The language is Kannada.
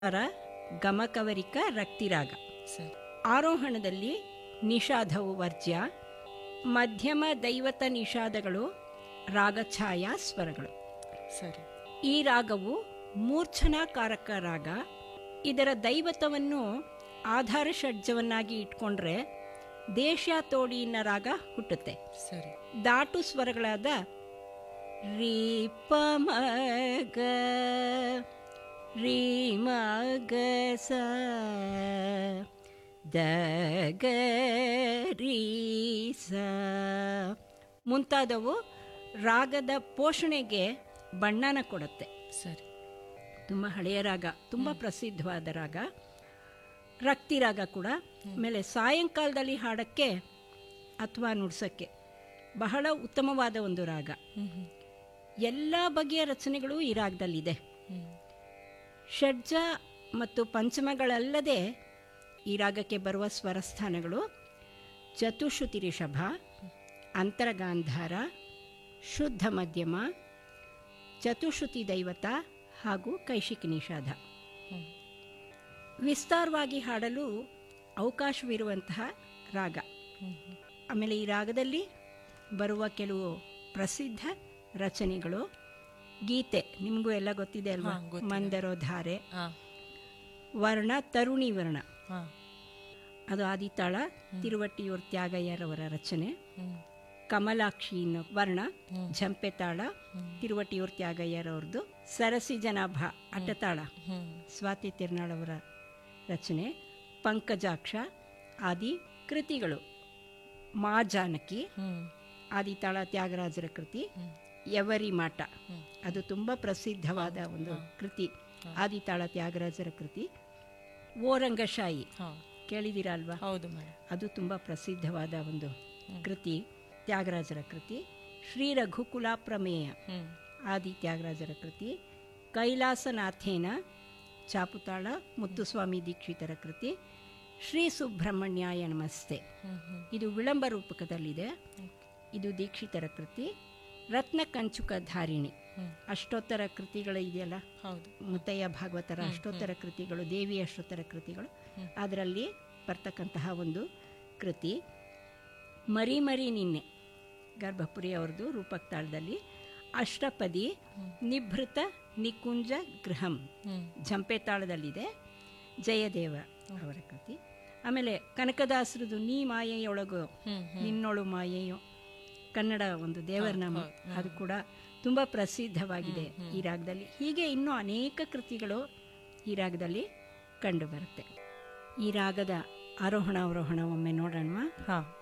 ರ ಗಮಕವರಿಕ ರಕ್ತಿರಾಗ ಸರಿ ಆರೋಹಣದಲ್ಲಿ ನಿಷಾದವು ವರ್ಜ್ಯ ಮಧ್ಯಮ ದೈವತ ನಿಷಾದಗಳು ರಾಗಛಾಯಾ ಸ್ವರಗಳು ಸರಿ ಈ ರಾಗವು ಮೂರ್ಛನಾಕಾರಕ ರಾಗ ಇದರ ದೈವತವನ್ನು ಆಧಾರ ಷಡ್ಜವನ್ನಾಗಿ ಇಟ್ಕೊಂಡ್ರೆ ದೇಶ ತೋಡಿನ ರಾಗ ಹುಟ್ಟುತ್ತೆ ಸರಿ ದಾಟು ಸ್ವರಗಳಾದ ರೀ ಪ ಮ ಗ ರೀ ಮ ಗ ಸ ದ ಗ ರೀ ಸ ಮುಂತಾದವು ರಾಗದ ಪೋಷಣೆಗೆ ಬಣ್ಣನ ಕೊಡುತ್ತೆ ಸರಿ ತುಂಬ ಹಳೆಯ ರಾಗ ತುಂಬ ಪ್ರಸಿದ್ಧವಾದ ರಾಗ ರಕ್ತಿ ರಾಗ ಕೂಡ ಆಮೇಲೆ ಸಾಯಂಕಾಲದಲ್ಲಿ ಹಾಡಕ್ಕೆ ಅಥವಾ ನುಡ್ಸಕ್ಕೆ ಬಹಳ ಉತ್ತಮವಾದ ಒಂದು ರಾಗ ಹ್ಮ್ ಹ್ಮ್ ಎಲ್ಲ ಬಗೆಯ ರಚನೆಗಳು ಈ ರಾಗದಲ್ಲಿದೆ ಹ್ಮ್ ಷಡ್ಜ ಮತ್ತು ಪಂಚಮಗಳಲ್ಲದೆ ಈ ರಾಗಕ್ಕೆ ಬರುವ ಸ್ವರಸ್ಥಾನಗಳು ಚತುಶ್ರುತಿ ರಿಷಭ ಅಂತರಗಾಂಧಾರ ಶುದ್ಧ ಮಧ್ಯಮ ಚತುಶ್ರುತಿ ದೈವತ ಹಾಗೂ ಕೈಶಿಕ ನಿಷಾದ ಹ್ಮ್ ವಿಸ್ತಾರವಾಗಿ ಹಾಡಲು ಅವಕಾಶವಿರುವಂತಹ ರಾಗ ಹ್ಮ್ ಹ್ಮ್ ಆಮೇಲೆ ಈ ರಾಗದಲ್ಲಿ ಬರುವ ಕೆಲವು ಪ್ರಸಿದ್ಧ ರಚನೆಗಳು ಗೀತೆ ನಿಮಗೂ ಎಲ್ಲ ಗೊತ್ತಿದೆ ಅಲ್ವಾ ಹಾ, ಗೊತ್ತಿದೆ. ಮಂದರೋಧಾರೆ ಹಾ ವರ್ಣ ತರುಣಿ ವರ್ಣ ಹಾ ಅದು ಆದಿತಾಳ ತಿರುವಟ್ಟಿಯೂರ್ ತ್ಯಾಗಯ್ಯರವರ ರಚನೆ ಹ್ಮ್ ಕಮಲಾಕ್ಷಿ ಅನ್ನೋ ವರ್ಣ ಹ್ಮ್. ಝಂಪೆ ತಾಳ ತಿರುವಟ್ಟಿಯೂರ್ ತ್ಯಾಗಯ್ಯರವ್ರದ್ದು ಸರಸಿ ಜನಾಭ ಅಡ್ಡತಾಳ ಹ್ಮ್ ಸ್ವಾತಿ ತಿರ್ನಾಳ್ ಅವರ ರಚನೆ ಪಂಕಜಾಕ್ಷ ಆದಿ ಕೃತಿಗಳು ಮಾ ಜಾನಕಿ ಹ್ಮ್ ಆದಿತಾಳ ತ್ಯಾಗರಾಜರ ಕೃತಿ ಹ್ಮ್. ಯವರಿ ಮಾಟ ಹ್ಮ್. ಅದು ತುಂಬ ಪ್ರಸಿದ್ಧವಾದ ಒಂದು ಕೃತಿ ಆದಿತಾಳ ತ್ಯಾಗರಾಜರ ಕೃತಿ ಓರಂಗಶಾಹಿ ಹಾ ಕೇಳಿದಿರಾ ಅಲ್ವಾ ಹೌದು ಮೇಡಮ್ ಅದು ತುಂಬ ಪ್ರಸಿದ್ಧವಾದ ಒಂದು ಕೃತಿ ತ್ಯಾಗರಾಜರ ಕೃತಿ ಶ್ರೀ ರಘುಕುಲ ಪ್ರಮೇಯ ಹ್ಮ್ ಆದಿ ತ್ಯಾಗರಾಜರ ಕೃತಿ ಕೈಲಾಸನಾಥೇನ ಚಾಪುತಾಳ ಮುತ್ತುಸ್ವಾಮಿ ದೀಕ್ಷಿತರ ಕೃತಿ ಶ್ರೀ ಸುಬ್ರಹ್ಮಣ್ಯಾಯ ನಮಸ್ತೆ ಹ್ಮ್ ಹ್ಮ್ ಇದು ವಿಳಂಬ ರೂಪಕದಲ್ಲಿದೆ ಇದು ದೀಕ್ಷಿತರ ಕೃತಿ ರತ್ನ ಕಂಚುಕ ಧಾರಿಣಿ ಹ್ಮ್. ಅಷ್ಟೋತ್ತರ ಕೃತಿಗಳು ಇದೆಯಲ್ಲ ಹೌದು ಮುತ್ತಯ್ಯ ಭಾಗವತರ ಅಷ್ಟೋತ್ತರ ಕೃತಿಗಳು ದೇವಿ ಅಷ್ಟೋತ್ತರ ಕೃತಿಗಳು ಅದರಲ್ಲಿ ಬರ್ತಕ್ಕಂತಹ ಒಂದು ಕೃತಿ ಮರಿ ಮರಿ ನಿನ್ನೆ ಗರ್ಭಪುರಿ ಅವ್ರದ್ದು ರೂಪಕ್ ತಾಳದಲ್ಲಿ ಅಷ್ಟಪದಿ ನಿಭೃತ ನಿಕುಂಜ ಗೃಹಂ ಹ್ಮ್ ಝಂಪೆ ತಾಳದಲ್ಲಿದೆ ಜಯದೇವ ಅವರ ಕೃತಿ ಆಮೇಲೆ ಕನಕದಾಸರದು ನೀ ಮಾಯೆಯೊಳಗು ಹ್ಮ್ ನಿನ್ನೊಳು ಮಾಯೆಯೋ ಕನ್ನಡ ಒಂದು ದೇವರ ನಾಮ ಅದು ಕೂಡ ತುಂಬ ಪ್ರಸಿದ್ಧವಾಗಿದೆ ಈ ರಾಗದಲ್ಲಿ ಹೀಗೆ ಇನ್ನೂ ಅನೇಕ ಕೃತಿಗಳು ಈ ರಾಗದಲ್ಲಿ ಕಂಡುಬರುತ್ತೆ ಈ ರಾಗದ ಆರೋಹಣ ಅವರೋಹಣ ಒಮ್ಮೆ ನೋಡೋಣ ಹಾ